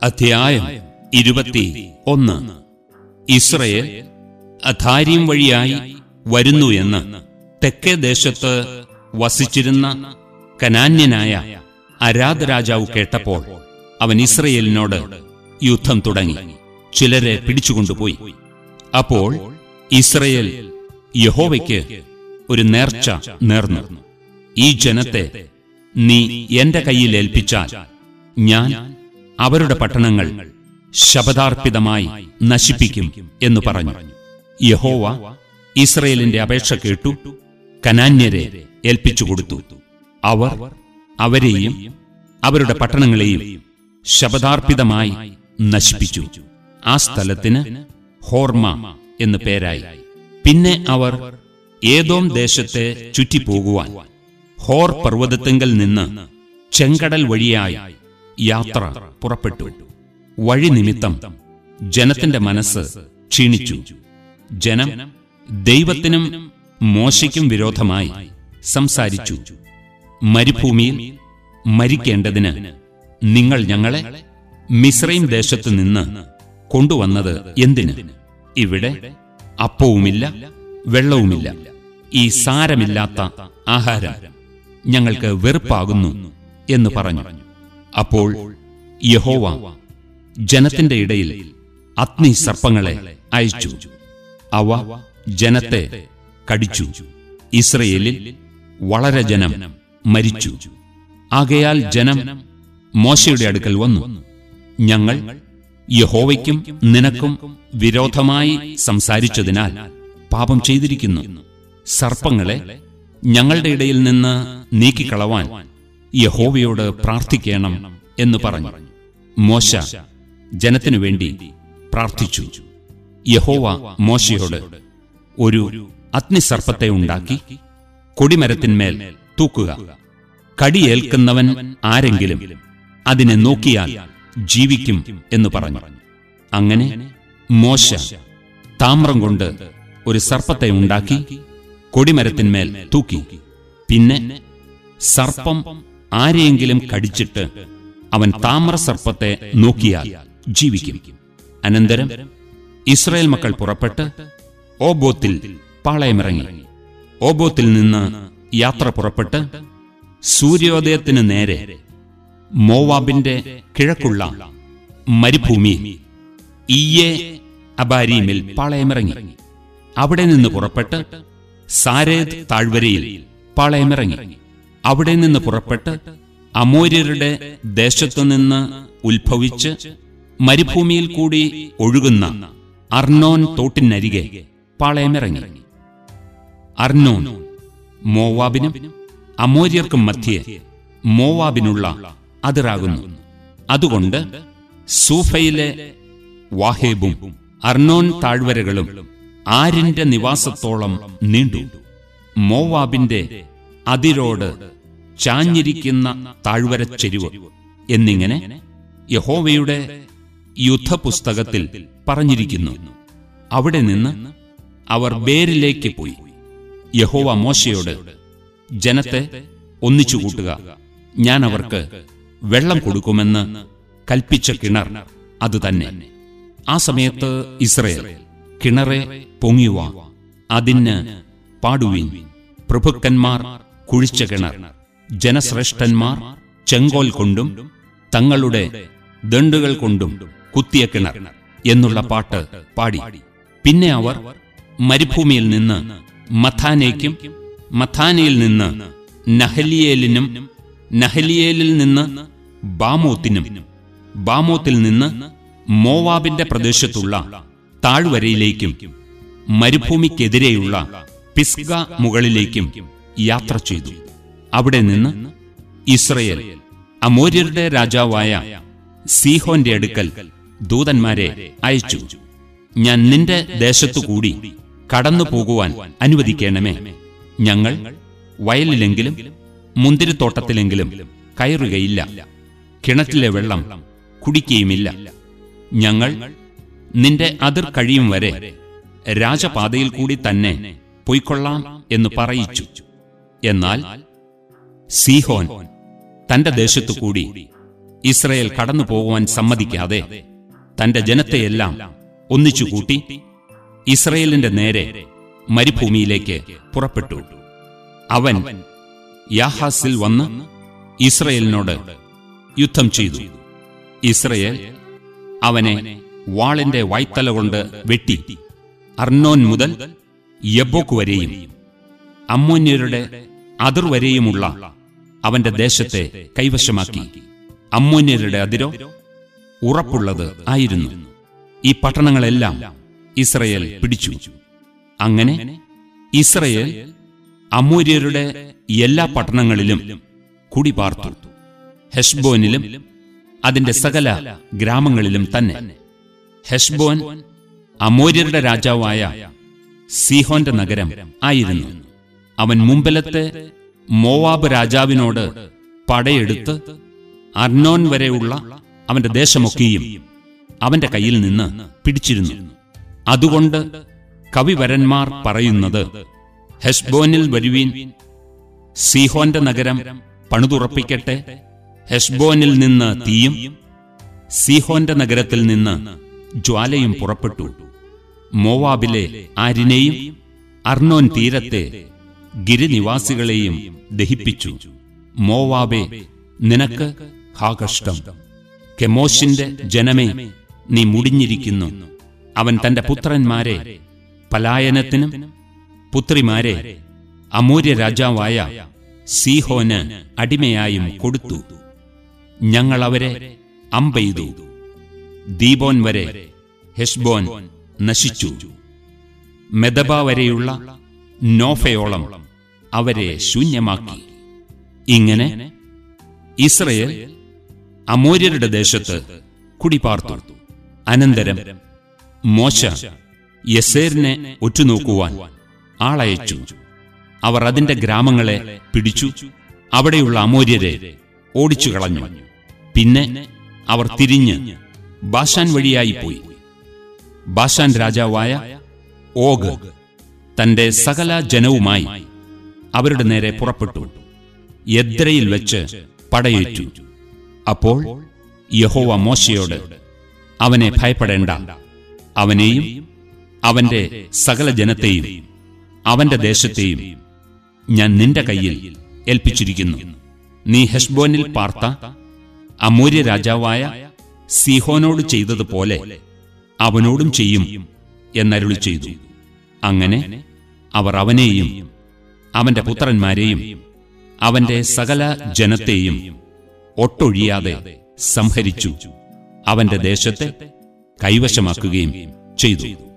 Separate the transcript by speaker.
Speaker 1: അധ്യായം ഇരുപത്തി ഒന്ന് ഇസ്രയേൽ അധാര്യം വഴിയായി വരുന്നു എന്ന് തെക്കേ ദേശത്ത് വസിച്ചിരുന്ന കനാന്യനായ അരാധ രാജാവ് കേട്ടപ്പോൾ അവൻ ഇസ്രയേലിനോട് യുദ്ധം തുടങ്ങി ചിലരെ പിടിച്ചുകൊണ്ടുപോയി അപ്പോൾ ഇസ്രയേൽ യഹോവയ്ക്ക് ഒരു നേർച്ച നേർന്നു ഈ ജനത്തെ നീ എന്റെ കയ്യിൽ ഏൽപ്പിച്ചാൽ ഞാൻ അവരുടെ പട്ടണങ്ങൾ ശപഥാർപ്പിതമായി നശിപ്പിക്കും എന്ന് പറഞ്ഞു യഹോവ ഇസ്രയേലിന്റെ അപേക്ഷ കേട്ടു കനാന്യരെ ഏൽപ്പിച്ചു കൊടുത്തു അവർ അവരെയും അവരുടെ പട്ടണങ്ങളെയും ശപഥാർപ്പിതമായി നശിപ്പിച്ചു ആ സ്ഥലത്തിന് ഹോർമ എന്ന് പേരായി പിന്നെ അവർ ഏതോം ദേശത്തെ ചുറ്റിപ്പോകുവാൻ ഹോർ പർവ്വതത്തിങ്കൽ നിന്ന് ചെങ്കടൽ വഴിയായി യാത്ര പുറപ്പെട്ടു വഴി നിമിത്തം ജനത്തിന്റെ മനസ്സ് ക്ഷീണിച്ചു ജനം ദൈവത്തിനും മോശയ്ക്കും വിരോധമായി സംസാരിച്ചു മരുഭൂമിയിൽ മരിക്കേണ്ടതിന് നിങ്ങൾ ഞങ്ങളെ മിശ്രൈം ദേശത്തു നിന്ന് കൊണ്ടുവന്നത് എന്തിന് ഇവിടെ അപ്പവുമില്ല വെള്ളവുമില്ല ഈ സാരമില്ലാത്ത ആഹാരം ഞങ്ങൾക്ക് വെറുപ്പാകുന്നു എന്ന് പറഞ്ഞു അപ്പോൾ യഹോവ ജനത്തിന്റെ ഇടയിൽ അഗ്നി സർപ്പങ്ങളെ അയച്ചു അവ ജനത്തെ കടിച്ചു ഇസ്രയേലിൽ വളരെ ജനം മരിച്ചു ആകയാൽ ജനം മോശയുടെ അടുക്കൽ വന്നു ഞങ്ങൾ യഹോവയ്ക്കും നിനക്കും വിരോധമായി സംസാരിച്ചതിനാൽ പാപം ചെയ്തിരിക്കുന്നു സർപ്പങ്ങളെ ഞങ്ങളുടെ ഇടയിൽ നിന്ന് നീക്കിക്കളവാൻ യഹോവയോട് പ്രാർത്ഥിക്കണം എന്ന് പറഞ്ഞു മോശ ജനത്തിനു വേണ്ടി പ്രാർത്ഥിച്ചു യഹോവ മോശയോട് ഒരു അഗ്നിസർപ്പത്തെ ഉണ്ടാക്കി കൊടിമരത്തിന്മേൽ തൂക്കുക കടിയേൽക്കുന്നവൻ ആരെങ്കിലും അതിനെ നോക്കിയാൽ ജീവിക്കും എന്ന് പറഞ്ഞു അങ്ങനെ മോശ താമ്രം കൊണ്ട് ഒരു സർപ്പത്തെ ഉണ്ടാക്കി കൊടിമരത്തിന്മേൽ തൂക്കി പിന്നെ സർപ്പം ആരെയെങ്കിലും കടിച്ചിട്ട് അവൻ താമ്ര സർപ്പത്തെ നോക്കിയാൽ ജീവിക്കും അനന്തരം ഇസ്രായേൽ മക്കൾ പുറപ്പെട്ട് ഓബോത്തിൽ പാളയമിറങ്ങി ഓബോത്തിൽ നിന്ന് യാത്ര പുറപ്പെട്ട് സൂര്യോദയത്തിന് നേരെ മോവാബിന്റെ കിഴക്കുള്ള മരുഭൂമിയിൽ ഈയെ അബാരീമിൽ പാളയമിറങ്ങി അവിടെ നിന്ന് പുറപ്പെട്ട് സാരേദ് താഴ്വരയിൽ പാളയമിറങ്ങി അവിടെ നിന്ന് പുറപ്പെട്ട് അമോര്യരുടെ ദേശത്തുനിന്ന് ഉത്ഭവിച്ച് മരുഭൂമിയിൽ കൂടി ഒഴുകുന്ന അർണോൻ തോട്ടിനരികെ പാളയമിറങ്ങി അർണോൻ മോവാബിനും അമോര്യർക്കും മധ്യേ മോവാബിനുള്ള അതിറാകുന്നു അതുകൊണ്ട് സൂഫയിലെ വാഹേബും അർണോൻ താഴ്വരകളും ആരിന്റെ നിവാസത്തോളം നീണ്ടു മോവാബിന്റെ അതിരോട് ചാഞ്ഞിരിക്കുന്ന താഴ്വര ചെരിവ് എന്നിങ്ങനെ യഹോവയുടെ യുദ്ധപുസ്തകത്തിൽ പറഞ്ഞിരിക്കുന്നു അവിടെ നിന്ന് അവർ ബേരിലേക്ക് പോയി യഹോവ മോശയോട് ജനത്തെ ഒന്നിച്ചു കൂട്ടുക ഞാൻ അവർക്ക് വെള്ളം കൊടുക്കുമെന്ന് കൽപ്പിച്ച കിണർ അതുതന്നെ ആ സമയത്ത് ഇസ്രയേൽ കിണറെ പൊങ്ങിയുവ അതിന് പാടുവീൻ പ്രഭുക്കന്മാർ കുഴിച്ച കിണർ ജനശ്രേഷ്ഠന്മാർ ചെങ്കോൽ കൊണ്ടും തങ്ങളുടെ ദണ്ടുകൾ കൊണ്ടും കുത്തിയ കിണർ എന്നുള്ള പാട്ട് പാടി പിന്നെ അവർ മരുഭൂമിയിൽ നിന്ന് മഥാനേക്കും മഥാനയിൽ നിന്ന് നഹലിയേലിനും നഹലിയേലിൽ നിന്ന് ബാമോത്തിനും ബാമോത്തിൽ നിന്ന് മോവാബിന്റെ പ്രദേശത്തുള്ള താഴ്വരയിലേക്കും മരുഭൂമിക്കെതിരെയുള്ള പിസ്ഗ മുകളിലേക്കും യാത്ര ചെയ്തു അവിടെ നിന്ന് ഇസ്രയേൽ അമോര്യരുടെ രാജാവായ സീഹോന്റെ അടുക്കൽ ദൂതന്മാരെ അയച്ചു ഞാൻ നിന്റെ ദേശത്തുകൂടി കടന്നു പോകുവാൻ അനുവദിക്കണമേ ഞങ്ങൾ വയലിലെങ്കിലും മുന്തിരിത്തോട്ടത്തിലെങ്കിലും കയറുകയില്ല കിണറ്റിലെ വെള്ളം കുടിക്കുകയുമില്ല ഞങ്ങൾ നിന്റെ അതിർ കഴിയും വരെ രാജപാതയിൽ കൂടി തന്നെ പൊയ്ക്കൊള്ളാം എന്ന് പറയിച്ചു എന്നാൽ സീഹോൻ തന്റെ ദേശത്തു കൂടി ഇസ്രയേൽ കടന്നു പോകുവാൻ സമ്മതിക്കാതെ തന്റെ ജനത്തെയെല്ലാം ഒന്നിച്ചുകൂട്ടി ഇസ്രയേലിന്റെ നേരെ മരുഭൂമിയിലേക്ക് പുറപ്പെട്ടു അവൻ യാഹാസിൽ വന്ന് ഇസ്രയേലിനോട് യുദ്ധം ചെയ്തു ഇസ്രയേൽ അവനെ വാളിന്റെ വായ്ത്തല കൊണ്ട് വെട്ടി അർണോൻ മുതൽ യബോക്ക് വരെയും അമ്മോന്യരുടെ അതിർവരെയുമുള്ള അവന്റെ ദേശത്തെ കൈവശമാക്കി അമ്മോന്യരുടെ അതിരോ ഉറപ്പുള്ളത് ആയിരുന്നു ഈ പട്ടണങ്ങളെല്ലാം ഇസ്രയേൽ പിടിച്ചു അങ്ങനെ ഇസ്രയേൽ അമൂര്യരുടെ എല്ലാ പട്ടണങ്ങളിലും കുടിപാർത്തു ഹെഷ്ബോനിലും അതിന്റെ സകല ഗ്രാമങ്ങളിലും തന്നെ ഹെഷ്ബോൻ അമൂര്യരുടെ രാജാവായ സീഹോന്റെ നഗരം ആയിരുന്നു അവൻ മുമ്പിലത്തെ മോവാബ് രാജാവിനോട് പടയെടുത്ത് അർണോൻ വരെയുള്ള അവന്റെ ദേശമൊക്കെയും അവന്റെ കയ്യിൽ നിന്ന് പിടിച്ചിരുന്നു അതുകൊണ്ട് കവിവരന്മാർ പറയുന്നത് ഹെഷ്ബോനിൽ വരുവീൻ സീഹോന്റെ നഗരം പണിതുറപ്പിക്കട്ടെ ഹെഷ്ബോനിൽ നിന്ന് തീയും സീഹോന്റെ നഗരത്തിൽ നിന്ന് ജ്വാലയും പുറപ്പെട്ടു മോവാബിലെ ആരിനെയും അർണോൻ തീരത്തെ ഗിരിനിവാസികളെയും ദഹിപ്പിച്ചു മോവാബെ നിനക്ക് ഹാകഷ്ടം കെമോശിന്റെ ജനമേ നീ മുടിഞ്ഞിരിക്കുന്നു അവൻ തന്റെ പുത്രന്മാരെ പലായനത്തിനും പുത്രിമാരെ അമൂര്യ രാജാവായ സീഹോന് അടിമയായും കൊടുത്തു ഞങ്ങൾ അവരെ അമ്പെയ്തു ദീപോൻ വരെ ഹെഷ്ബോൻ നശിച്ചു മെദബ വരെയുള്ള നോഫയോളം അവരെ ശൂന്യമാക്കി ഇങ്ങനെ ഇസ്രയേൽ അമൂര്യരുടെ ദേശത്ത് കുടിപാർത്തു അനന്തരം മോശ യസേറിനെ ഒറ്റുനോക്കുവാൻ ആളയച്ചു അവർ അതിന്റെ ഗ്രാമങ്ങളെ പിടിച്ചു അവിടെയുള്ള അമൂര്യരെ ഓടിച്ചു കളഞ്ഞു പിന്നെ അവർ തിരിഞ്ഞ് ബാഷാൻ വഴിയായി പോയി ബാഷാൻ രാജാവായ ഓഗ് തന്റെ സകല ജനവുമായി അവരുടെ നേരെ പുറപ്പെട്ടു യദ്രയിൽ വെച്ച് പടയേറ്റു അപ്പോൾ യഹോവ മോശയോട് അവനെ ഭയപ്പെടേണ്ട അവനെയും അവന്റെ സകല ജനത്തെയും അവന്റെ ദേശത്തെയും ഞാൻ നിന്റെ കയ്യിൽ ഏൽപ്പിച്ചിരിക്കുന്നു നീ ഹെഷ്ബോനിൽ പാർത്ത അമൂര്യ രാജാവായ സീഹോനോട് ചെയ്തതുപോലെ അവനോടും ചെയ്യും എന്നരുളി ചെയ്തു അങ്ങനെ അവർ അവനെയും അവന്റെ പുത്രന്മാരെയും അവന്റെ സകല ജനത്തെയും ഒട്ടൊഴിയാതെ സംഹരിച്ചു അവന്റെ ദേശത്തെ കൈവശമാക്കുകയും ചെയ്തു